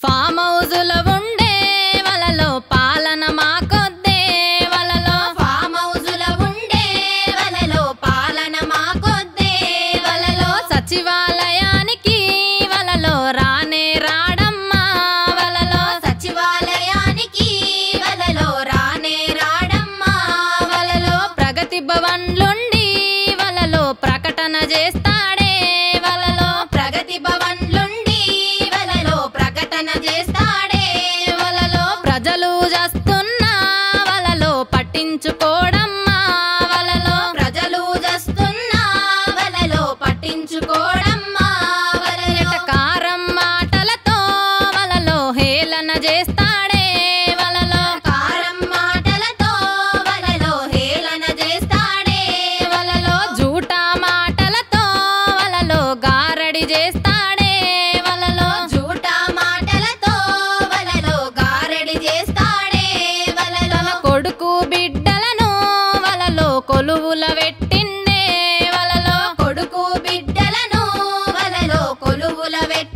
form హౌజుల ఉండే వలలో పాలన మాకొద్దే వలలో ఫామ్ హౌజుల ఉండే వలలో పాలన మాకొద్దే వలలో సచివాలయానికి వలలో రానే రాడమ్మా వలలో సచివాలయానికి వలలో రానే రాడమ్మా వలలో ప్రగతి భవన్లుండి వలలో ప్రకటన చేస్తాడే వలలో ప్రగతి భవన్లుండి వలలో ప్రకటన చేస్తాడే వలలో ప్రజలు చేస్తున్న వలలో పట్టించుకోడమ్మా వలలో ప్రజలు జస్తున్నా వలలో పట్టించుకోడమ్మా వలలో కారం మాటలతో వలలో హేళన చేస్తాడే వలలో కారం మాటలతో వలలో హేళన చేస్తాడే వలలో జూటా మాటలతో వలలో గారడి చేస్తాడే వలలో జూటా మాటలతో వలలో గారడి చేస్తాడే వలలో కొడుకు బిడ్డలను వలలో కొలువుల పెట్టిండే వలలో కొడుకు బిడ్డలను వలలో కొలువుల వెట్టి